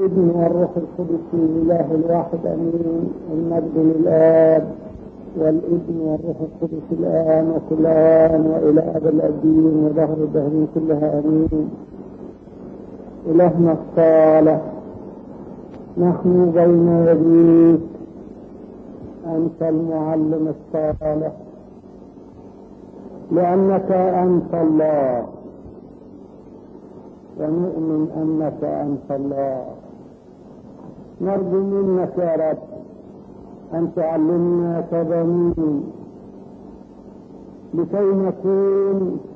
الابن والروح القدس الاله الواحد امين المجد للاب والابن والروح القدس الان وكل ان والى ابد الابدين ودهر الدهرين كلها امين الهنا الصالح نحن بين يديك انت المعلم الصالح لانك انت الله ونؤمن انك انت الله نرجو منك يا رب ان تعلمنا كبنين لكي نكون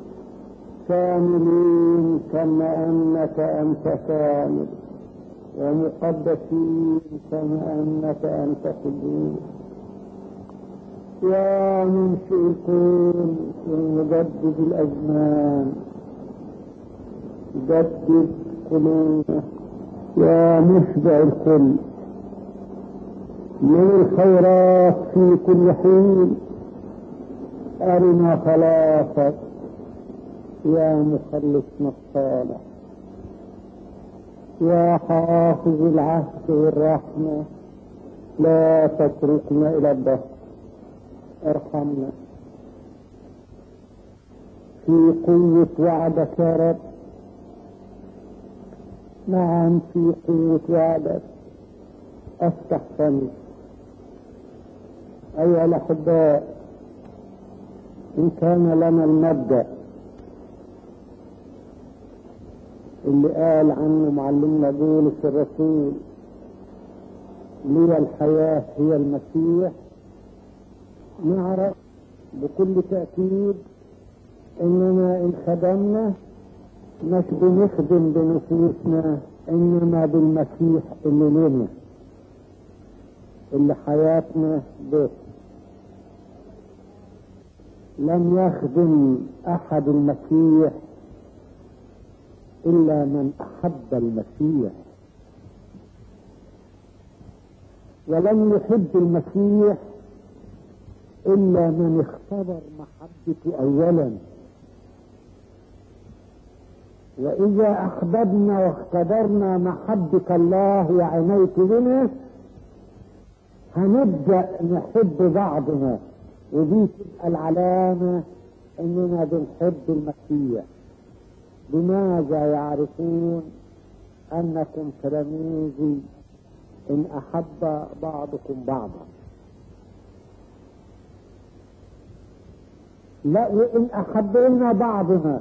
كاملين كما انك انت كامل ومقدسين كما انك انت قدوس يا منشئ الكون ومجدد الازمان جدد قلوبنا يا مشبع الكل من الخيرات في كل حين أرنا خلاصك يا مخلصنا الصالح يا حافظ العهد والرحمة لا تتركنا إلى الدهر ارحمنا في قوة وعدك يا رب نعم في قوة وعدك افتح فمي أيها الأحباء إن كان لنا المبدأ اللي قال عنه معلمنا بولس الرسول لي الحياة هي المسيح نعرف بكل تأكيد إننا إن خدمنا مش بنخدم بنفوسنا إنما بالمسيح اللي لنا اللي حياتنا به لم يخدم أحد المسيح إلا من أحب المسيح ولم يحب المسيح إلا من اختبر محبته أولا وإذا أحببنا واختبرنا محبة الله وعنيت بنا هنبدأ نحب بعضنا ودي تبقى العلامة إننا بنحب المسيح بماذا يعرفون أنكم تلاميذي إن أحب بعضكم بعضا لا وإن أحبنا بعضنا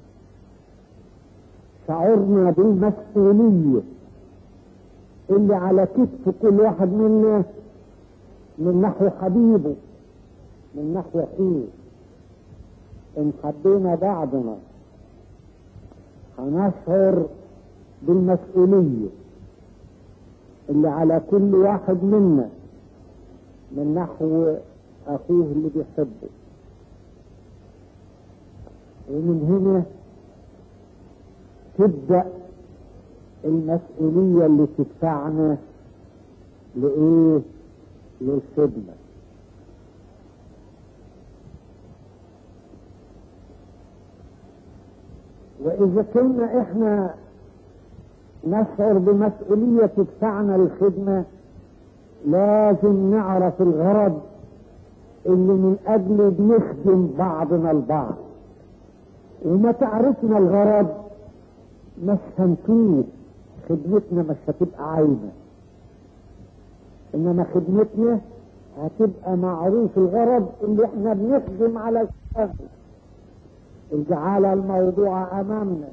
شعرنا بالمسؤولية اللي على كتف كل واحد منا من نحو حبيبه من نحو أخيه إن حبينا بعضنا هنشعر بالمسؤولية اللي على كل واحد منا من نحو أخوه اللي بيحبه ومن هنا تبدأ المسؤولية اللي تدفعنا لإيه؟ للخدمة وإذا كنا إحنا نشعر بمسؤولية تدفعنا للخدمة لازم نعرف الغرض اللي من أجله بنخدم بعضنا البعض وما تعرفنا الغرض مش هنطير خدمتنا مش هتبقى عايمة انما خدمتنا هتبقى معروف الغرض اللي احنا بنخدم على الشهر اجعل الموضوع امامنا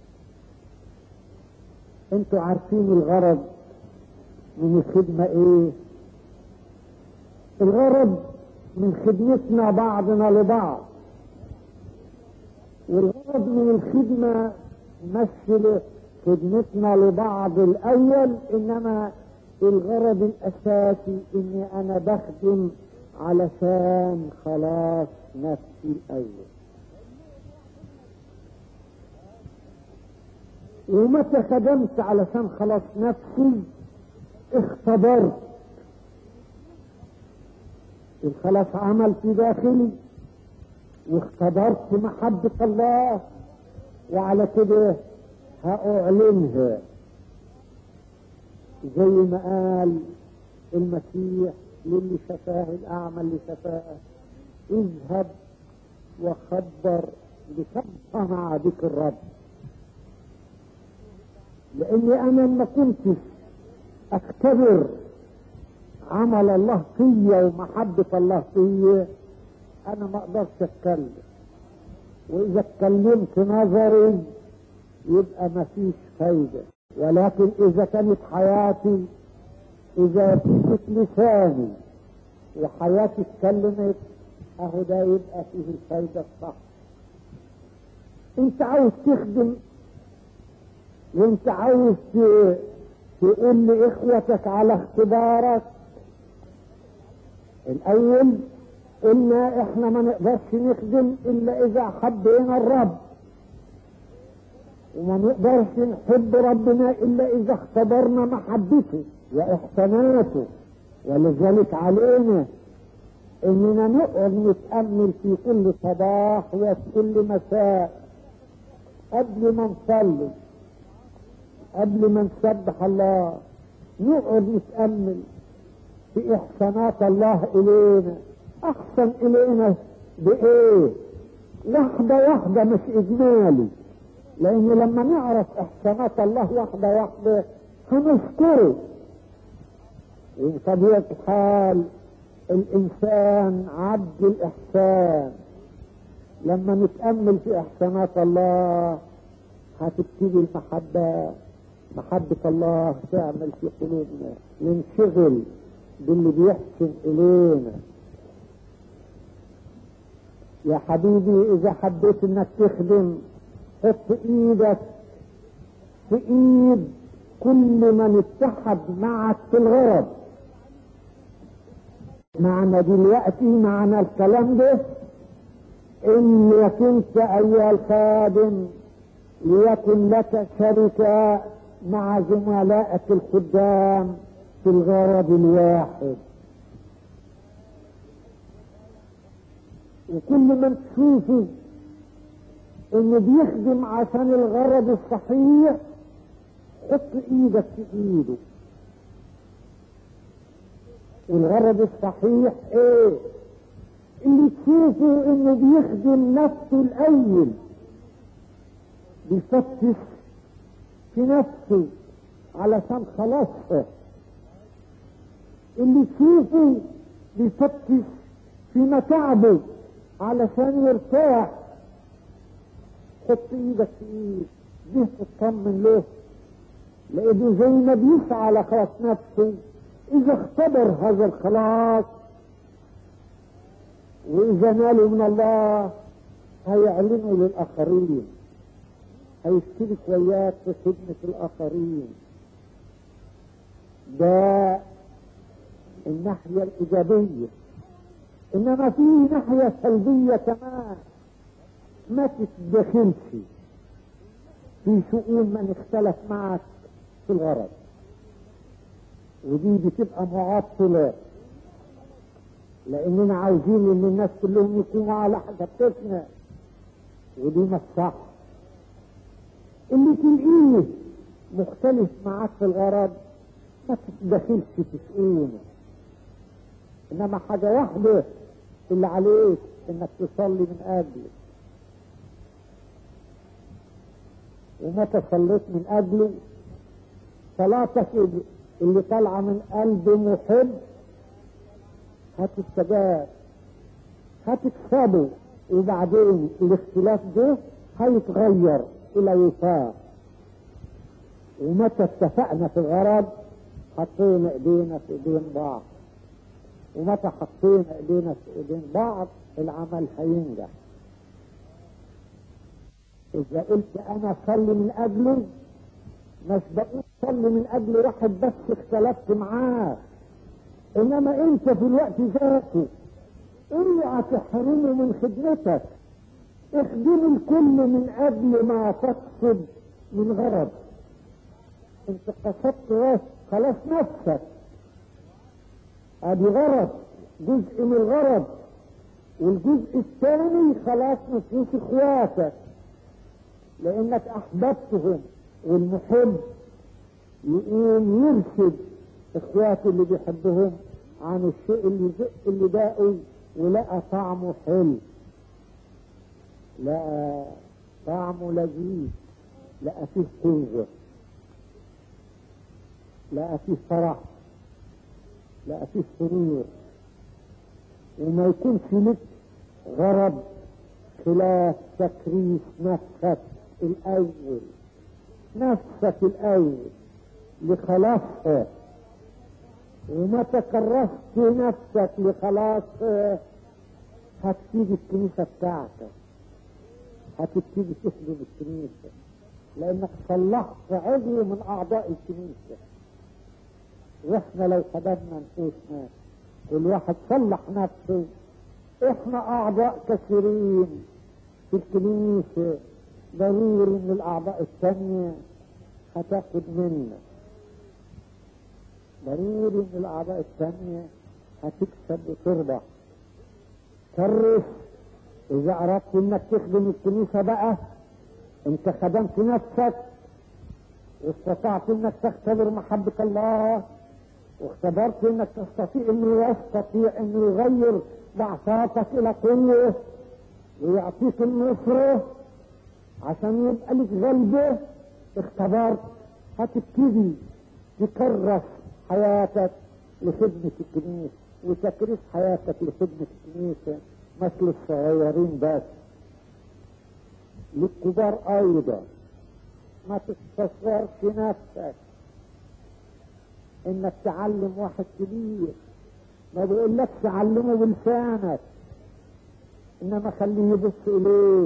انتوا عارفين الغرض من الخدمة ايه الغرض من خدمتنا بعضنا لبعض والغرض من الخدمة مثل خدمتنا لبعض الاول انما الغرض الاساسي اني انا بخدم علشان خلاص نفسي الاول ومتى خدمت علشان خلاص نفسي اختبرت الخلاص عمل في داخلي واختبرت محبة الله وعلى كده هأعلنها زي ما قال المسيح للي شفاه الأعمى اللي شفاه اذهب وخبر بكم صنع بك الرب لاني انا ما كنتش اختبر عمل الله فيا ومحبة الله فيا انا ما اقدرش اتكلم واذا اتكلمت نظري يبقى ما فيش فايدة ولكن اذا كانت حياتي اذا كنت لساني وحياتي اتكلمت اهو ده يبقى فيه الفايدة الصح انت عاوز تخدم وانت عاوز تقول لاخوتك على اختبارك الاول قلنا احنا ما نقدرش نخدم الا اذا حبينا الرب وما نقدرش نحب ربنا الا اذا اختبرنا محبته واحساناته ولذلك علينا اننا نقعد نتامل في كل صباح وفي كل مساء قبل ما نصلي قبل ما نسبح الله نقعد نتامل في احسانات الله الينا احسن الينا بايه واحدة واحدة مش اجمالي لان لما نعرف احسانات الله واحدة واحدة هنشكره طبيعة الحال الانسان عبد الاحسان لما نتأمل في احسانات الله هتبتدي المحبة محبة الله تعمل في قلوبنا ننشغل باللي بيحسن الينا يا حبيبي اذا حبيت انك تخدم حط ايدك في ايد كل من اتحد معك في الغرض معنى دلوقتي معنى الكلام ده انك انت ايها الخادم ليكن لك شركة مع زملائك الخدام في الغرض الواحد وكل من تشوفه انه بيخدم عشان الغرض الصحيح حط ايدك في ايده والغرض الصحيح ايه اللي تشوفه انه بيخدم نفسه الاول بيفتش في نفسه علشان خلاصه اللي تشوفه بيفتش في متعبه علشان يرتاح حط ايدك في ايد دي تطمن له لانه زي ما بيسعى على خلاص نفسه اذا اختبر هذا الخلاص واذا نالوا من الله هيعلنوا للاخرين هيشترك وياك في خدمة الاخرين ده الناحية الايجابية انما في ناحية سلبية كمان ما تتدخلش في شؤون من اختلف معك في الغرض ودي بتبقى معطلة لاننا عاوزين ان الناس كلهم يكونوا على حسابتنا ودي مش صح اللي تلاقيه مختلف معاك في الغرض ما تتدخلش في شؤونه انما حاجة واحدة اللي عليك انك تصلي من اجله ومتى صليت من اجله صلاتك اللي طالعه من قلب محب هتستجاب هتكسبه وبعدين الاختلاف ده هيتغير الى وفاق ومتى اتفقنا في الغرض حطينا ايدينا في ايدين بعض ومتى حطينا ايدينا في ايدين بعض العمل هينجح اذا قلت انا صلي من اجله مش بقول صلي من اجل واحد بس اختلفت معاه انما انت في الوقت ذاته اوعى تحرمه من خدمتك اخدم الكل من اجل ما تقصد من غرض انت قصدت بس خلاص نفسك ادي غرض جزء من الغرض والجزء الثاني خلاص نفوس اخواتك لانك احببتهم والمحب يقوم يرشد اخواته اللي بيحبهم عن الشيء اللي زق اللي باقي ولقى طعمه حلو لقى طعمه لذيذ لقى فيه قوة لقى فيه فرح لقى فيه سرور وما يكونش لك غرض خلاف تكريس نفسك الأول نفسك الأول لخلاصها وما تكرست نفسك لخلاصها هتسيب الكنيسة بتاعتك هتبتدي تخدم الكنيسة لأنك صلحت عضو من أعضاء الكنيسة واحنا لو خدمنا نفوسنا كل واحد صلح نفسه احنا اعضاء كثيرين في الكنيسة ضروري ان الاعضاء الثانية هتاخد منا ضروري ان الاعضاء الثانية هتكسب وتربح كرس اذا اردت انك تخدم الكنيسة بقى انت خدمت نفسك واستطعت انك تختبر محبة الله واختبرت انك تستطيع انه يستطيع انه يغير ضعفاتك الى قوة ويعطيك النصرة عشان يبقى لك غلبة اختبرت هتبتدي تكرس حياتك لخدمة الكنيسة وتكريس حياتك لخدمة الكنيسة مثل الصغيرين بس للكبار ايضا ما تستصغرش نفسك انك تعلم واحد كبير ما بيقولكش علمه بلسانك انما خليه يبص اليك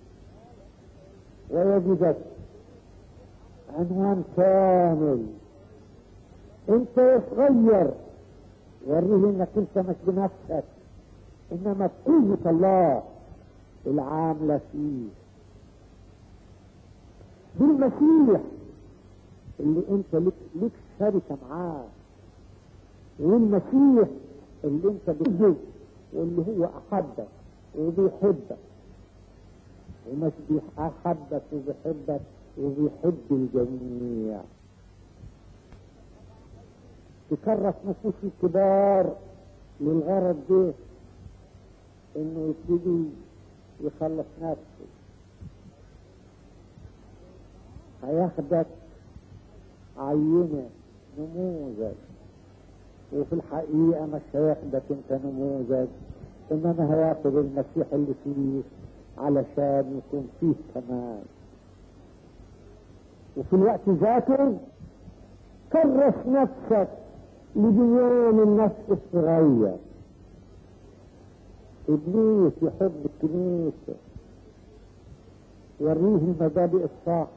ويجدك عنوان كامل انت صغير وريه انك انت مش بنفسك انما بقوة الله العاملة فيه بالمسيح اللي انت لك, لك شركة معاه والمسيح اللي انت بتجد واللي هو احبك وبيحبك ومش بيحبك وبيحبك وبيحب الجميع تكرس نفوس الكبار للغرض ده انه يبتدي يخلص نفسه هياخدك عينة نموذج وفي الحقيقة مش هياخدك انت نموذج انما هياخد المسيح اللي فيه علشان يكون فيه كمان وفي الوقت ذاته كرس نفسك لبنيان النفس الصغير ابليس يحب الكنيسة وريه المبادئ الصح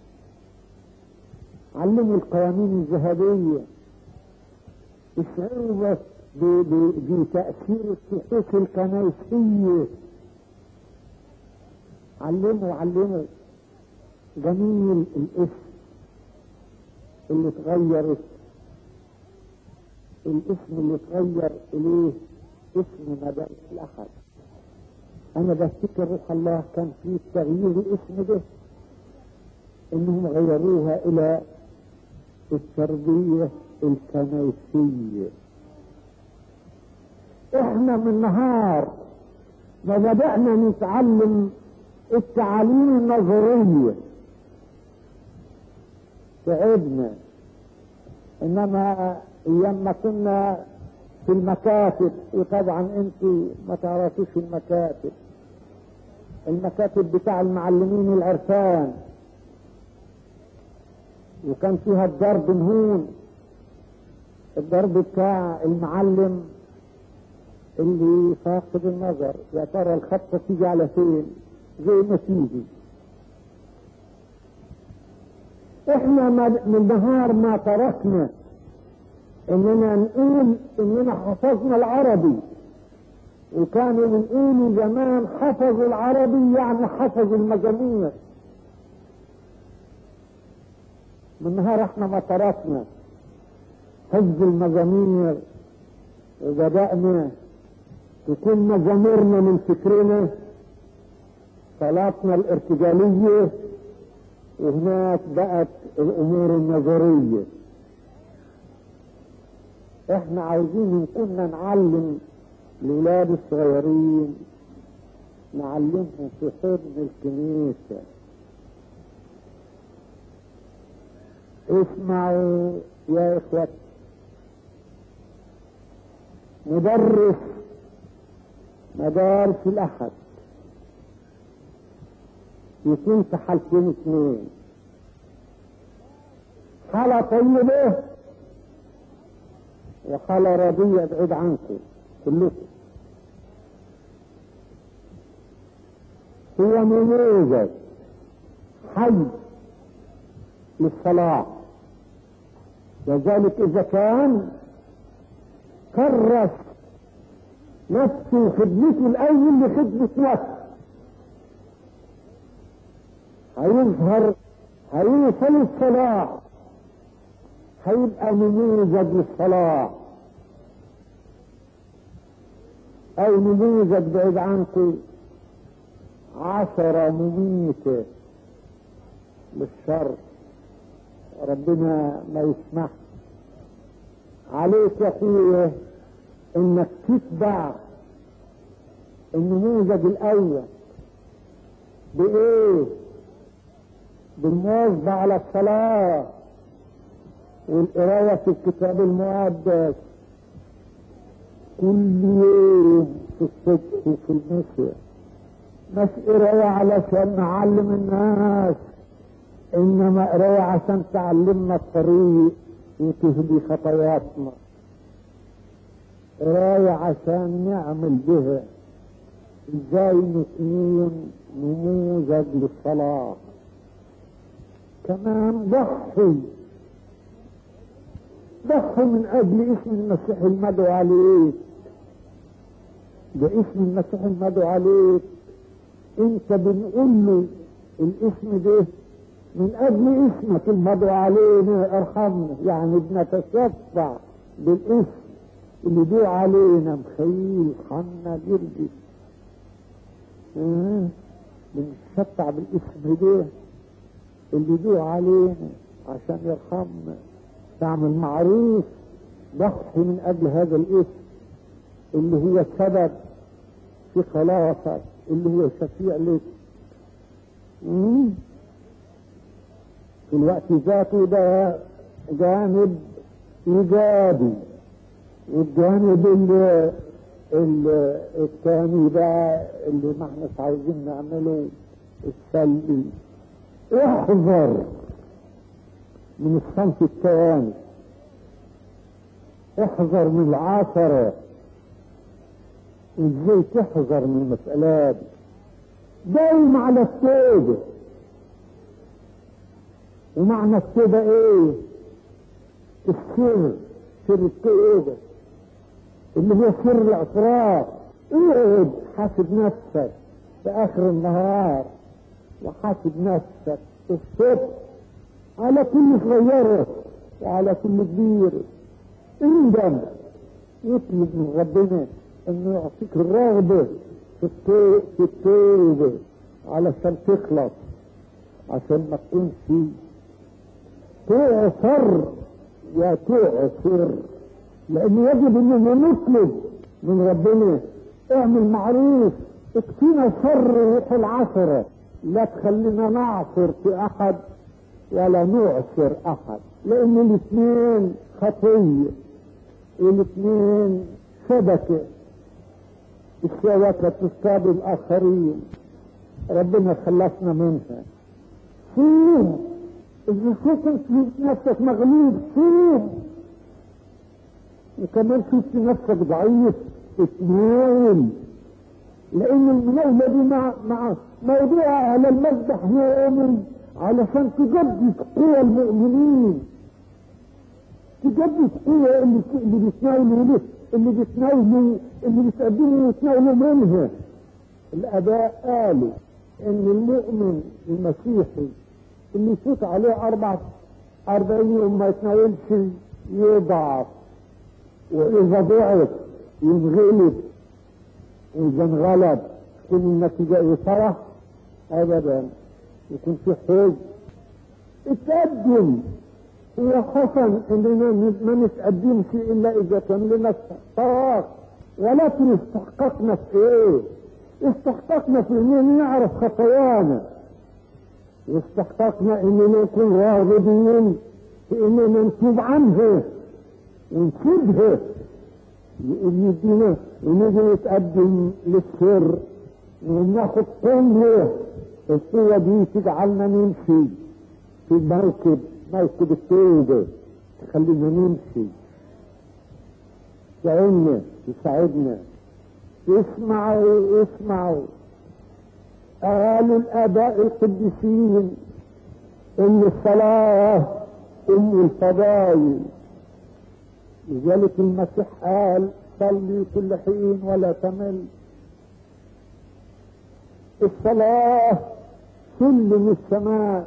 علموا القوانين الذهبية اشعروا بتأثير الصحوف الكنيسية علموا علموا جميل الاسم اللي اتغيرت الاسم اللي اتغير اليه اسم مدارس الاحد انا بفتكر روح الله كان في تغيير الاسم ده انهم غيروها الى التربية الكنيسية احنا من نهار ما بدأنا نتعلم التعاليم النظرية تعبنا انما ايام ما كنا في المكاتب وطبعا انت ما تعرفيش المكاتب المكاتب بتاع المعلمين العرفان وكان فيها الضرب نهون الضرب بتاع المعلم اللي فاقد النظر يا ترى الخطة تيجي على فين زي ما تيجي احنا من نهار ما تركنا اننا نقول اننا حفظنا العربي وكانوا بنقولوا زمان حفظوا العربي يعني حفظوا المجاميع من نهار احنا ما تركنا حفظ المزامير وبدأنا تكون مزاميرنا من فكرنا صلاتنا الارتجالية وهناك بقت الامور النظريه احنا عاوزين ان كنا نعلم الاولاد الصغيرين نعلمهم في حضن الكنيسه اسمعوا يا اخوة مدرس مدارس الاحد يكون في حالتين اثنين حالة طيبة وحالة راضية بعيد عنكم كلكم هو نموذج حي للصلاة وذلك إذا كان كرس نفسه وخدمته الأول لخدمة نفسه هيظهر هيوصل الصلاة هيبقى نموذج للصلاة أو نموذج بعيد عنكم عشرة مميتة للشر ربنا ما يسمح عليك يا اخويا انك تتبع النموذج الاول بايه بالمواظبة على الصلاة والقراية في الكتاب المقدس كل يوم في الصبح وفي المساء مش قراية علشان نعلم الناس انما قراية عشان تعلمنا الطريق وتهدي خطواتنا قراية عشان نعمل بها ازاي نكون نموذج للصلاة كمان ضحي ضحي من اجل اسم المسيح المدعو عليك ده اسم المسيح المدعو عليك انت بنقول له الاسم ده من اجل اسمك المدعو علينا ارحمنا يعني بنتشفع بالاسم اللي دعو علينا مخيل حنا جرجس اه بنتشفع بالاسم ده اللي دعو علينا عشان يرحمنا تعمل معروف ضحي من اجل هذا الاسم اللي هو سبب في خلاصك اللي هو شفيع لك في الوقت ذاته ده جانب ايجابي والجانب اللي اللي الثاني ده اللي ما احنا عايزين نعمله السلبي احذر من الصنف الثاني احذر من العثرة ازاي تحذر من المسألة دي دايم على التوبة ومعنى التوبة ايه السر سر التوبة اللي هو سر الاعتراف اقعد حاسب نفسك في اخر النهار وحاسب نفسك الصبح على كل صغيرة وعلى كل كبيرة اندم يطلب من ربنا انه يعطيك الرغبة في في التوبة علشان تخلص عشان ما تكونش تعصر يا تعصر لانه يجب اننا نطلب من ربنا اعمل معروف اكفينا شر روح العثرة لا تخلينا نعصر في احد ولا نعصر احد لان الاثنين خطية الاثنين شبكة الشبكة تصطاد الاخرين ربنا خلصنا منها صوم اذا كنت نفسك مغلوب صوم وكمان شفت نفسك ضعيف اتناول لان المناولة دي مع مع موضوع على المذبح يومي علشان تجدد قوى المؤمنين تجدد قوى اللي اللي بيتناولوا له اللي بيتناولوا اللي بيتقدموا يتناولوا منها الاباء قالوا ان المؤمن المسيحي اللي يفوت عليه اربع اربعين يوم ما يتناولش يضعف واذا ضعف ينغلب واذا انغلب تكون النتيجه ايه فرح ابدا يكون في حزن اتقدم هو حسن اننا ما نتقدمش الا اذا كان لنا استحقاق ولكن استحقاقنا في ايه استحقاقنا في اننا نعرف خطايانا واستحقاقنا اننا نكون راغبين في اننا نتوب عنها ونسيبها يقول يدينا ونيجي نتقدم للسر وناخد قوة القوة دي تجعلنا نمشي في موكب موكب التوبة تخلينا نمشي تعيننا تساعدنا اسمعوا اسمعوا قالوا الآباء القديسين إن الصلاة أم الفضائل لذلك المسيح قال صلي كل حين ولا تمل الصلاة سلم السماء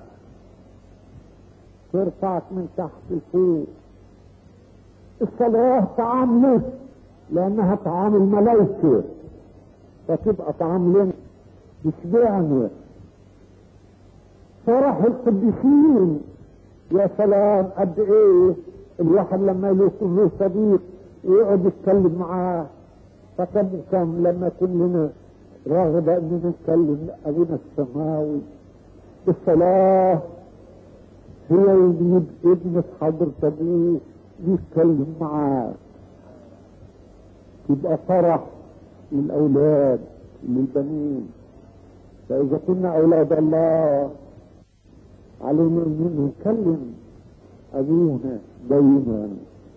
ترفعك من تحت لفوق الصلاة طعام لك لأنها طعام الملائكة فتبقى طعام لنا يشبعني فرح القديسين يا سلام قد ايه الواحد لما يكون له صديق ويقعد يتكلم معاه فكم كم لما يكون لنا راغبة اننا نتكلم ابونا السماوي الصلاة هي يجيب ابن حضرة ابوه يتكلم معاه يبقى فرح للاولاد للبنين فاذا كنا اولاد الله علينا ان نكلم ابونا دايما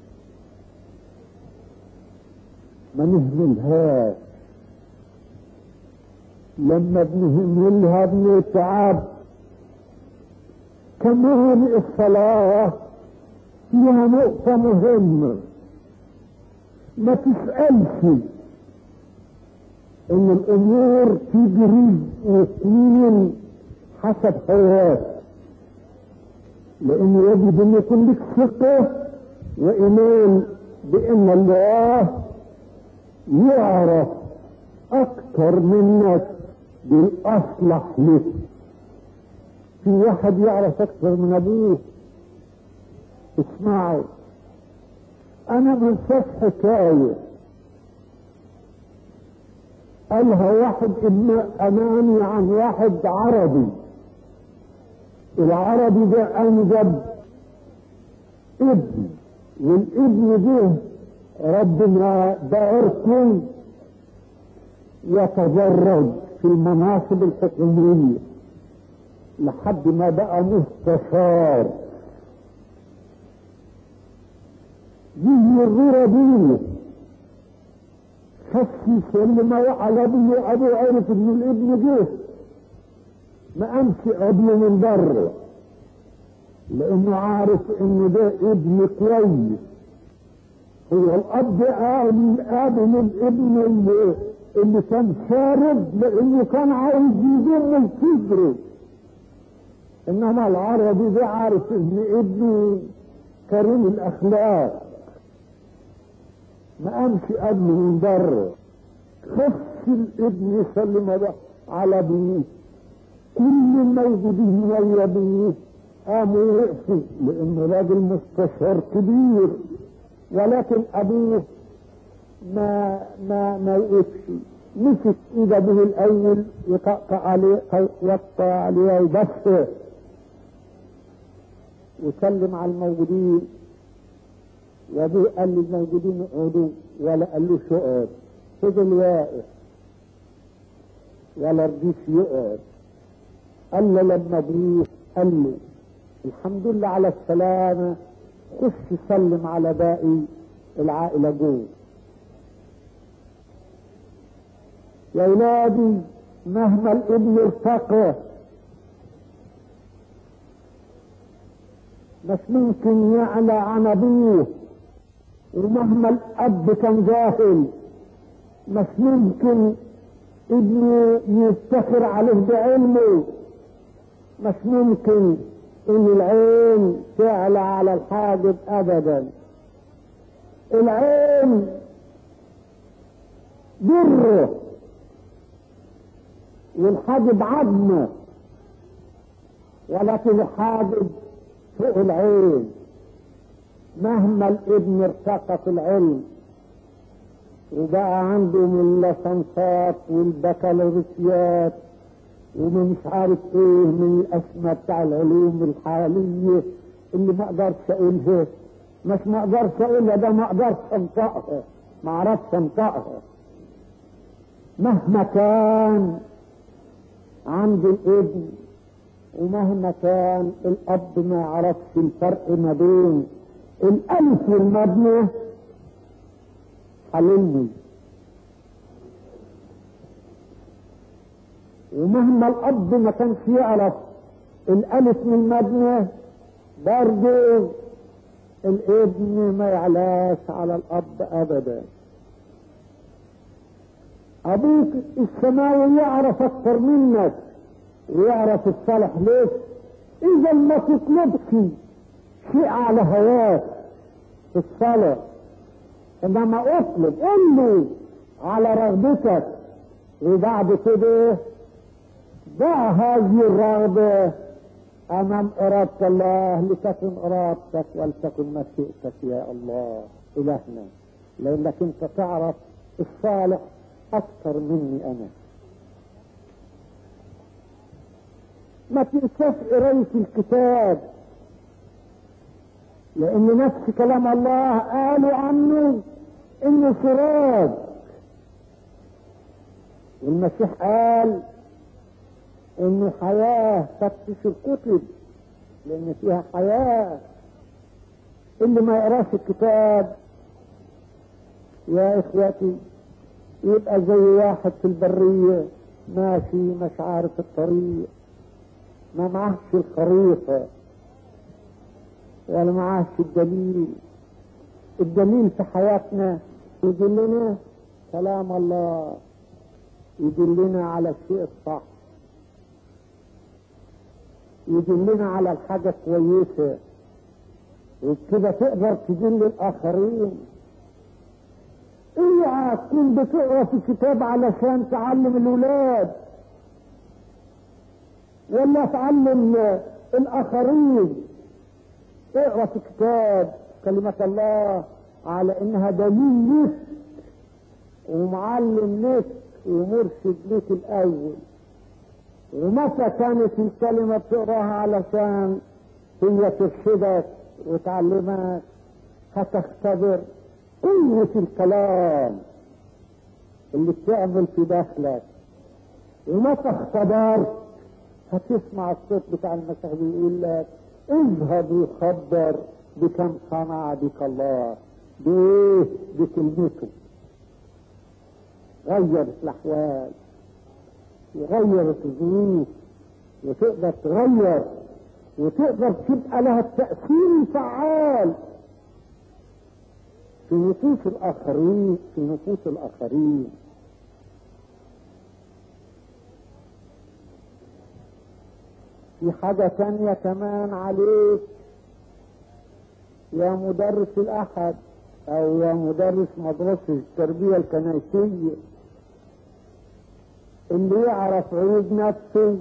ما نهملهاش لما بنهملها بنتعب كمان الصلاة فيها نقطة مهمة ما تسألش ان الامور تجري وتمين حسب هواك لان يجب ان يكون لك ثقة وايمان بان الله يعرف اكثر منك بالاصلح لك في واحد يعرف اكثر من ابوه اسمعوا انا من صف حكايه قالها واحد امامي عن واحد عربي العربي ده انجب ابن والابن ده ربنا دائرته يتدرج في المناصب الحكومية لحد ما بقى مستشار يجي الغربية خسي سلم على ابنه ابو عرف ان الابن جه ما قامش ابنه من بره لانه عارف انه ده ابن كويس هو الاب قام قابل الابن اللي اللي كان شارد لانه كان عاوز يضم الكبر انما العربي ده عارف ان ابنه كريم الاخلاق ما قامش ابنه من بره خف الابن يسلم على ابنه كل الموجودين ويا ابنه قاموا يقفوا لانه راجل مستشار كبير ولكن ابوه ما ما ما يقفش مسك ايد ابوه الاول يطقطق عليه يقطع عليه ويبص وسلم على الموجودين وابوه قال للموجودين اقعدوا ولا قال له اقعد فضل واقف ولا رضيش يقعد قال له لما ابوه قال له الحمد لله على السلامه خش سلم على باقي العائلة جوه يا ولادي مهما الابن ارتقى مش ممكن يعلى عن ابوه ومهما الاب كان جاهل مش ممكن ابنه يفتخر عليه بعلمه مش ممكن ان العين تعلى على الحاجب ابدا العين بره والحاجب عظمه ولكن الحاجب فوق العين مهما الابن ارتقى في العلم وبقى عنده من اللسنسات والبكالوريوسيات ومن مش عارف ايه من الاسماء بتاع العلوم الحالية اللي ما اقدرش اقولها مش ما اقدرش اقولها ده ما اقدرش انطقها ما اعرفش انطقها مهما كان عند الابن ومهما كان الاب ما يعرفش الفرق ما بين الالف والمبنى حللني ومهما الاب ما كانش يعرف الالف من المبنى برضه الابن ما يعلاش على الاب ابدا ابوك السماوي يعرف اكثر منك ويعرف الصالح ليك اذا ما تطلبش شيء على هواك في الصلاة انما اطلب قل له على رغبتك وبعد كده ضع هذه الرغبة امام ارادة الله لتكن ارادتك ولتكن مشيئتك يا الله الهنا لانك انت تعرف الصالح اكثر مني انا ما تنساش قراية الكتاب لان نفس كلام الله قالوا عنه انه سراج والمسيح قال انه حياة فتش الكتب لان فيها حياة اللي ما يقراش الكتاب يا اخوتي يبقى زي واحد في البرية ماشي مش عارف الطريق ما معهش الخريطة ولا معهش الدليل الدليل في حياتنا يدلنا كلام الله يدلنا على الشيء الصح يدلنا على الحاجة كويسة وبكده تقدر تدل الآخرين اوعى تكون بتقرا في كتاب علشان تعلم الولاد ولا تعلم الاخرين اقرا في كتاب كلمة الله على انها دليل لك ومعلم لك ومرشد لك الاول ومتى كانت الكلمة بتقراها علشان هي ترشدك وتعلمك هتختبر قوة الكلام اللي بتعمل في داخلك ومتى اختبرت هتسمع الصوت بتاع المسيح بيقول لك اذهب وخبر بكم صنع بك الله بايه بكلمته غيرت الاحوال وغيرت الظروف وتقدر تغير وتقدر تبقى لها التأثير الفعال في نفوس الآخرين في نفوس الآخرين في حاجة تانية كمان عليك يا مدرس الأحد أو يا مدرس مدرسة التربية الكنسية اللي يعرف عيوب نفسه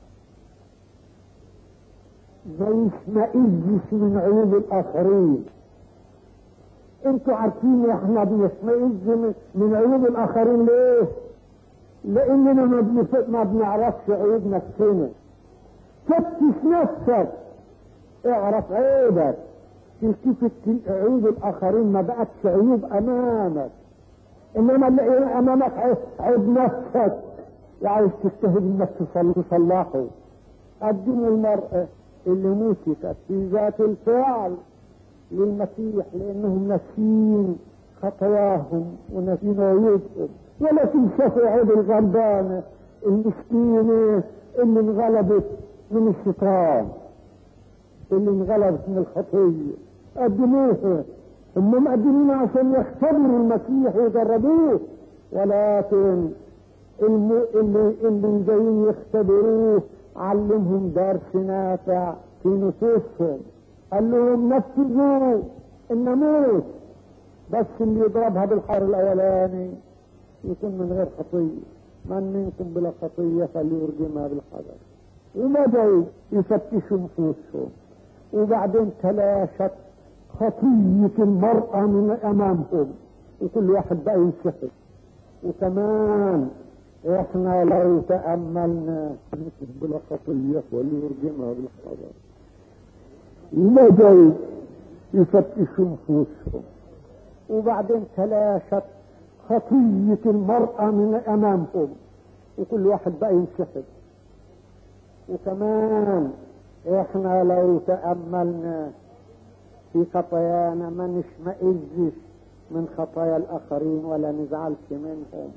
ما يشمئزش من عيوب الآخرين انتوا عارفين احنا بنشمئز من عيوب الآخرين ليه؟ لأننا ما, ما بنعرفش عيوب نفسنا فتش نفسك اعرف عيبك تلتفت عيوب الاخرين ما بقتش عيوب امامك انما اللي امامك عيب نفسك عايز تجتهد انك تصلحه قدم المرأة اللي مسكت في ذات الفعل للمسيح لانهم ناسين خطاياهم وناسين عيوبهم ولكن شافوا عيب الغلبانة المسكينة اللي انغلبت من الشيطان اللي انغلبت من الخطية قدموها هم مقدمين عشان يختبروا المسيح ويجربوه ولكن اللي اللي اللي جايين يختبروه علمهم درس نافع في نفوسهم قال لهم نفذوا الناموس بس اللي يضربها بالحر الاولاني يكون من غير خطيه من منكم بلا خطيه فليرجمها بالحجر وبدأوا يفتشوا نفوسهم وبعدين تلاشت خطية المرأة من أمامهم وكل واحد بقى ينسحب وكمان احنا لو تأملنا بلا خطية وليرجمها بالخبر بدأوا يفتشوا نفوسهم وبعدين تلاشت خطية المرأة من أمامهم وكل واحد بقى ينسحب وكمان احنا لو تأملنا في خطايانا ما نشمئزش من خطايا الآخرين ولا نزعلش منهم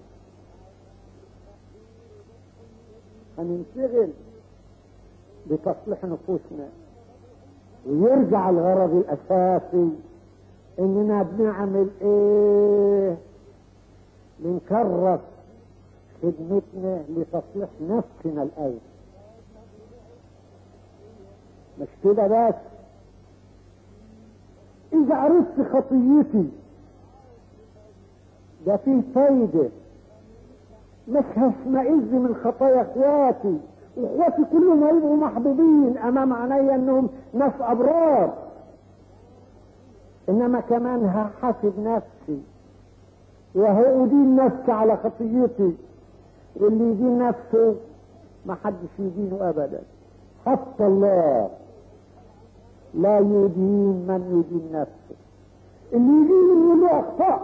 هننشغل بتصليح نفوسنا ويرجع الغرض الأساسي إننا بنعمل إيه بنكرس خدمتنا لتصليح نفسنا الأول مش كده بس إذا عرفت خطيتي ده فيه فايدة مش هشمئز من خطايا اخواتي واخواتي كلهم هيبقوا محبوبين امام عيني انهم ناس ابرار انما كمان هحاسب نفسي وهأدين نفسي على خطيتي واللي يدين نفسه ما حدش يدينه ابدا حتى الله لا يدين من يدين نفسه اللي يدين يقول له اخطأت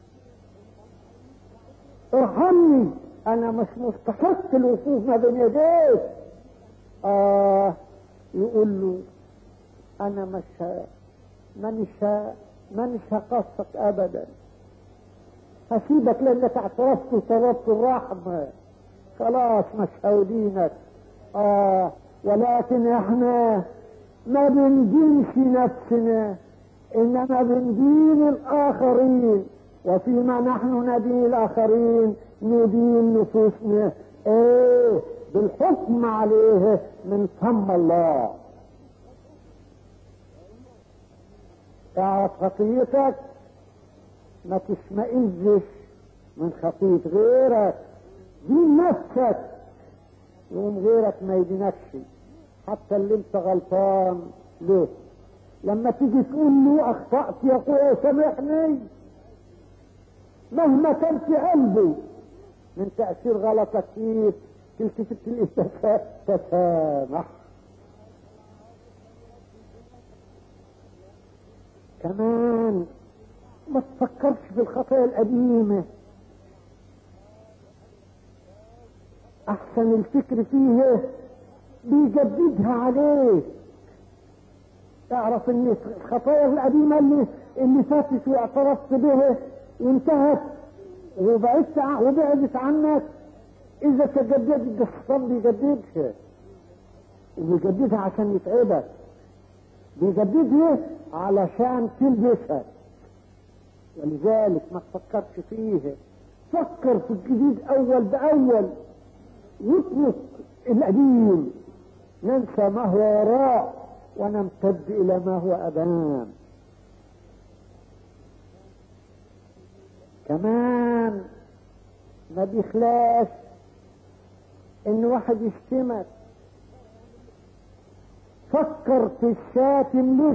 ارحمني انا مش مستحق الوقوف ما بين يديك اه يقول له انا مش مانيش مانيش هقصك ابدا هسيبك لانك اعترفت وطلبت الرحمة خلاص مش هودينك اه ولكن احنا ما بندينش نفسنا انما بندين الاخرين وفيما نحن ندين الاخرين ندين نفوسنا ايه بالحكم عليه من فم الله اعرف خطيتك ما تشمئزش من خطية غيرك دين نفسك يقوم غيرك ما يدينكش حتى اللي انت غلطان ليه لما تيجي تقول له اخطأت يا اخويا سامحني مهما كان في قلبه من تأثير غلطك فيه تلتفت تلاقيه تسامح كمان ما تفكرش في الخطايا القديمة احسن الفكر فيه بيجددها عليك اعرف ان الخطايا القديمة اللي اللي فاتت واعترفت بها وانتهت وبعدت وبعدت عنك اذا تجددت ده الشيطان بيجددها وبيجددها عشان يتعبك بيجددها علشان تلبسها ولذلك ما تفكرش فيها فكر في الجديد اول باول واترك القديم ننسى ما هو وراء ونمتد الى ما هو امام كمان ما بيخلاش ان واحد يشتمك فكر في الشاتم لك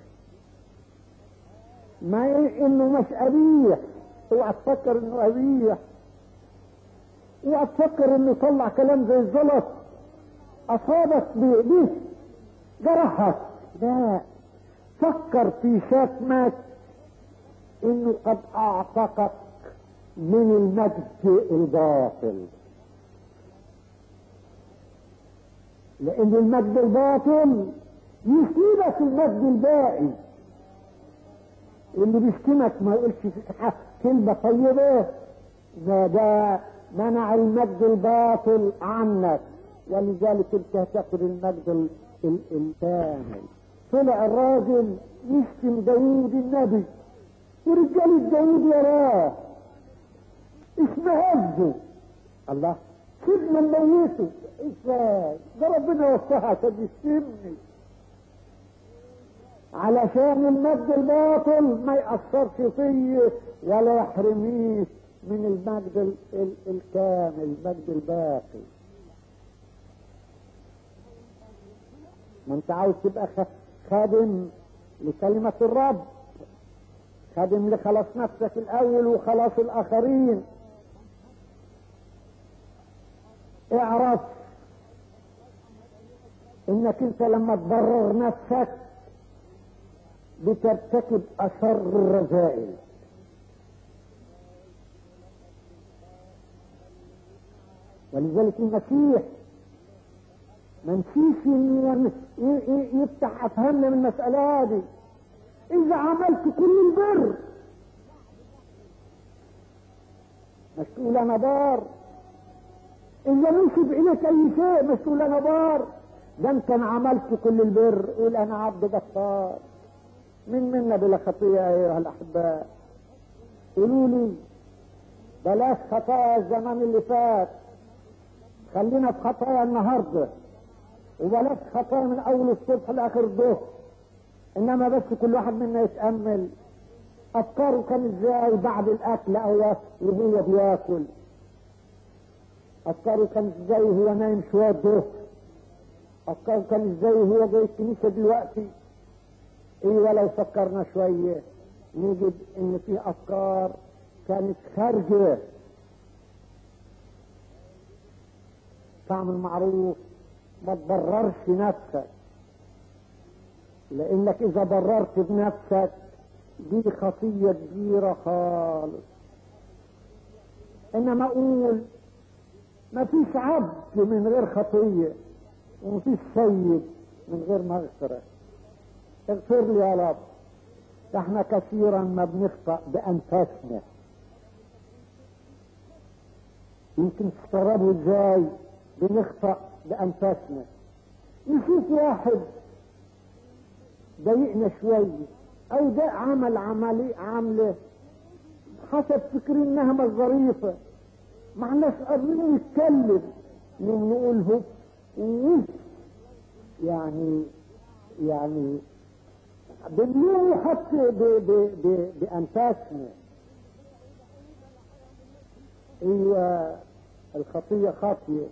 ما انه مش قبيح اوعى تفكر انه قبيح اوعى تفكر انه طلع كلام زي الزلط اصابك به جرحك لا فكر في شتمك انه قد اعتقك من المجد الباطل لان المجد الباطل يسيبك المجد الباقي اللي بيشتمك ما يقولش كلمة طيبة ده ده منع المجد الباطل عنك ولذلك انت هتاخد المجد الكامل طلع الراجل يشتم داوود النبي ورجال داوود وراه اسمهزوا الله سيبنا نموته ازاي ده ربنا وصاها عشان يشتمني علشان المجد الباطل ما يأثرش فيه ولا يحرمنيش من المجد الكامل المجد الباقي ما انت عاوز تبقى خادم لكلمة الرب خادم لخلاص نفسك الاول وخلاص الاخرين اعرف انك انت لما تبرر نفسك بترتكب اشر الرذائل ولذلك المسيح ما نسيش ان يفتح افهمنا من المسألة دي اذا عملت كل البر مش تقول انا بار اذا نسب اليك اي شيء مش تقول انا بار ده انت انا عملت كل البر قول انا عبد جبار من منا بلا خطيئة ايها الاحباء قولوا لي بلاش خطايا الزمان اللي فات خلينا في خطايا النهارده وبلاش خطايا من اول الصبح لاخر الظهر انما بس كل واحد منا يتامل افكاره كان ازاي بعد الاكل او وهو بياكل افكاره كان ازاي وهو نايم شويه الظهر افكاره كان ازاي وهو جاي الكنيسه دلوقتي ايه لو فكرنا شويه نجد ان في افكار كانت خارجه تعمل معروف ما تبررش نفسك لانك اذا بررت بنفسك دي خطية كبيرة خالص انما اقول ما فيش عبد من غير خطية وما فيش سيد من غير مغفرة اغفر لي يا رب احنا كثيرا ما بنخطأ بانفاسنا يمكن تستغربوا ازاي بنخطأ بانفاسنا نشوف واحد ضايقنا شوية او ده عمل عملي عامله حسب فكري انها مش ظريفة ما احناش قادرين نتكلم نقول هو يعني يعني بنلوم حتى بانفاسنا هي الخطية خاطية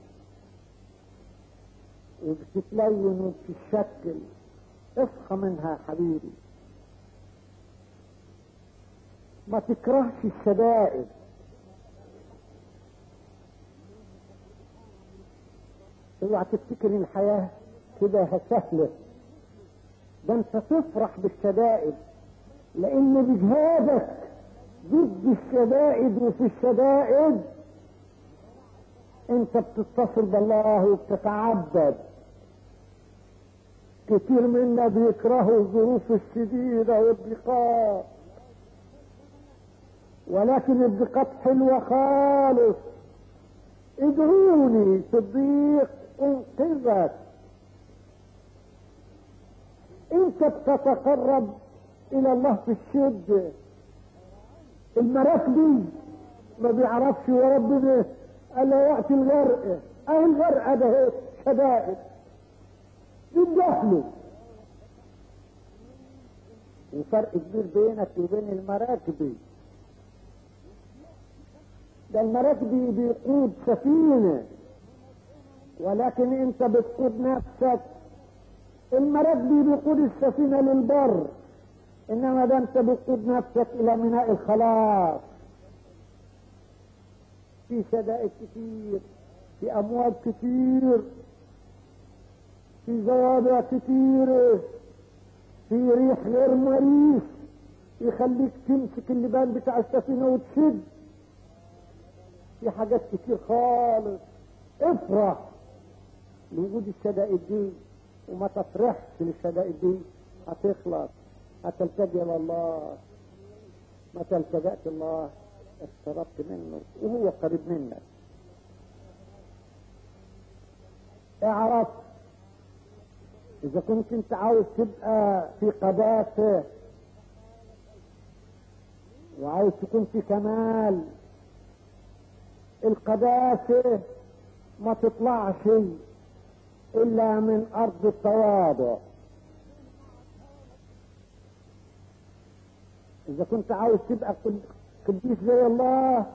وبتتلون وبتتشكل اصحى منها يا حبيبي ما تكرهش الشدائد اوعى تفتكر الحياة كده سهلة ده انت تفرح بالشدائد لان بجهادك ضد الشدائد وفي الشدائد انت بتتصل بالله وبتتعبد كتير منا بيكرهوا الظروف الشديدة والضيقات ولكن الضيقات حلوة خالص ادعوني في الضيق انقذك انت بتتقرب الى الله في الشدة المراكبي ما بيعرفش وربنا الا وقت الغرق اهي الغرق ده شدائد يدخلوا وفرق كبير بينك وبين المراكبي ده المراكبي بيقود سفينة ولكن انت بتقود نفسك المراكبي بيقود السفينة للبر انما ده انت بتقود نفسك الى ميناء الخلاص في شدائد كتير في امواج كتير في زوابع كتيرة في ريح غير مريح يخليك تمسك اللبان بتاع السفينة وتشد في حاجات كتير خالص افرح لوجود الشدائد دي وما تفرحش للشدائد دي هتخلص هتلتجئ الى الله ما تلتجأت الله اقتربت منه وهو قريب منك اعرف اذا كنت انت عاوز تبقى في قداسة وعاوز تكون في كمال القداسة ما تطلعش الا من ارض التواضع اذا كنت عاوز تبقى قديس زي الله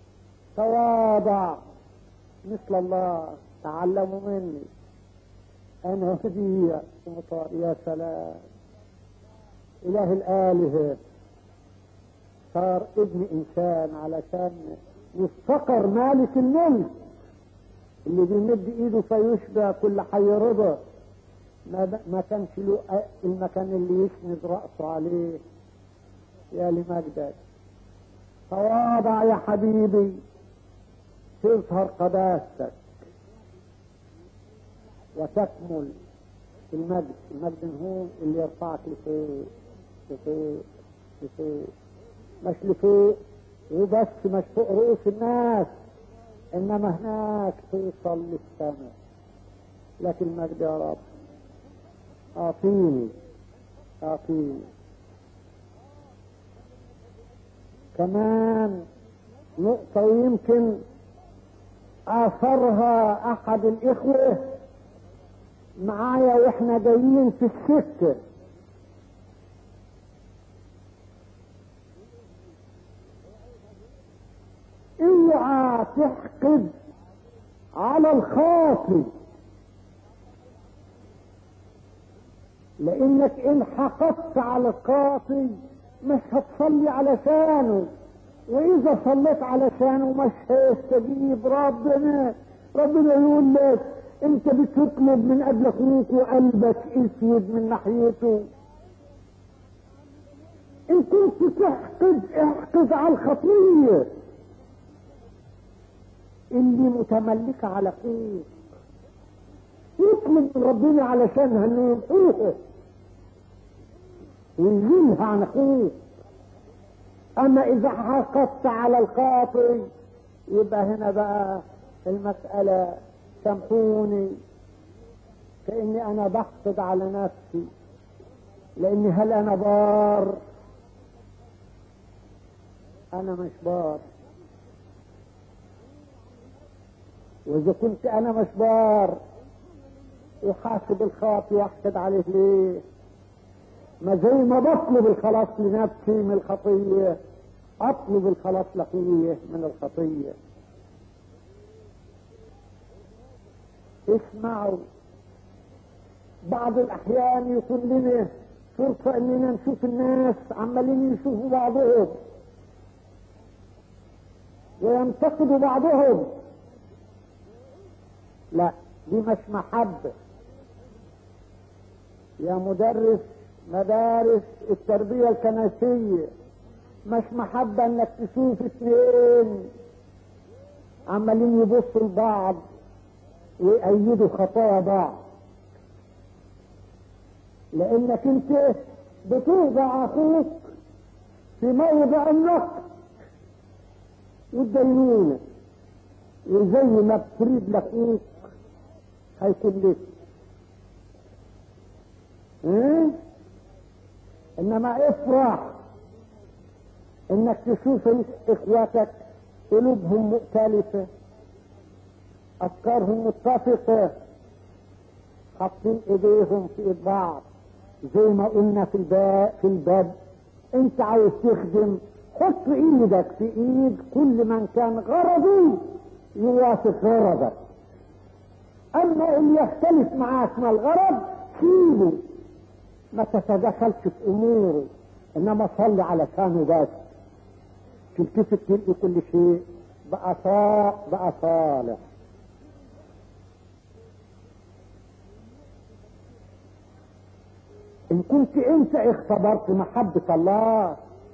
تواضع مثل الله تعلموا مني انا هدي يا سلام اله الالهه صار ابن انسان علشان يفتقر مالك الملك اللي بيمد ايده فيشبع كل حي رضا ما, ما كانش له المكان اللي يسند رأسه عليه يا لمجدك تواضع يا حبيبي تظهر قداستك وتكمل المجد المجد هو اللي يرفعك لفوق لفوق لفوق مش لفوق وبس مش فوق رؤوس الناس انما هناك توصل للسماء لكن المجد يا رب اعطيني اعطيني كمان نقطة يمكن اثرها احد الاخوة معايا واحنا جايين في السكة اوعى تحقد على الخاطئ لانك ان حقدت على الخاطئ مش هتصلي علشانه واذا صليت علشانه مش هيستجيب ربنا ربنا يقول لك انت بتطلب من اجل اخوك وقلبك اسود من ناحيته ان كنت تحقد احقد على الخطيه اللي متملكة على اخوك يطلب من ربنا علشان هنوحوها ويزيلها عن اخوك اما اذا حقدت على الخاطئ يبقى هنا بقى المسألة سامحوني كأني انا بحقد على نفسي لاني هل انا بار انا مش بار واذا كنت انا مش بار وحاسب الخاطي واحقد عليه ليه ما زي ما بطلب الخلاص لنفسي من الخطية اطلب الخلاص لأخويه من الخطية اسمعوا بعض الاحيان يكون لنا فرصة اننا نشوف الناس عمالين يشوفوا بعضهم وينتقدوا بعضهم لا دي مش محبة يا مدرس مدارس التربية الكنسية مش محبة انك تشوف اثنين عمالين يبصوا لبعض ويأيدوا خطايا بعض لانك انت بتوضع اخوك في موضع النقد والدينونة وزي ما بتريد لاخوك هيكون لك اه؟ انما افرح انك تشوف اخواتك قلوبهم مختلفة افكارهم متفقة حاطين ايديهم في ايد بعض زي ما قلنا في الباب في الباب انت عاوز تخدم حط ايدك في ايد كل من كان غرضه يوافق غرضك اما اللي يختلف معاك ما الغرض سيبه ما تتدخلش في اموره انما صلي على شانه بس تلتفت تلقي كل شيء بقى بقى صالح ان كنت انت اختبرت محبة الله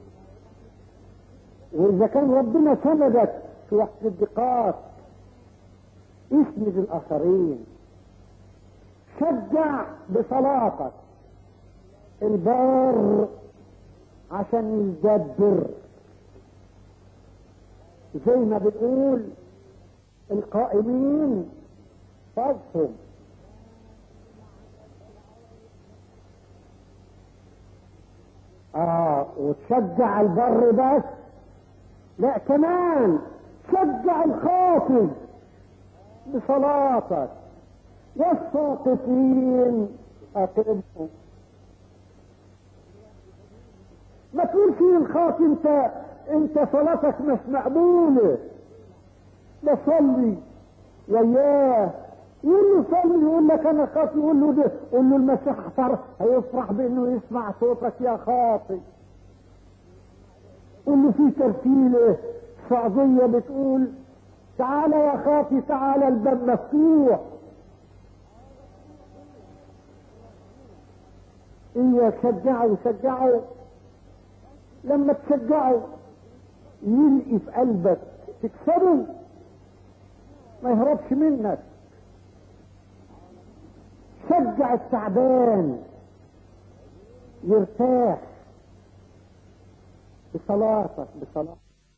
واذا كان ربنا سندك في وقت الضيقات اسند الاخرين شجع بصلاتك البار عشان يدبر زي ما بنقول القائمين فضهم اه وتشجع البر بس لا كمان شجع الخاطب بصلاتك والساقطين اقربهم ما تقولش للخاطب انت انت صلاتك مش مقبولة بصلي وياه يقول له صلي يقول لك انا خاطي يقول له ده قول له المسيح فرح هيفرح بانه يسمع صوتك يا خاطي قول له في ترتيله شعبية بتقول تعالى يا خاطي تعالى الباب مفتوح ايوه شجعوا شجعوا لما تشجعوا يلقي في قلبك تكسبه ما يهربش منك شجع التعبان يرتاح بصلاتك بصلاتك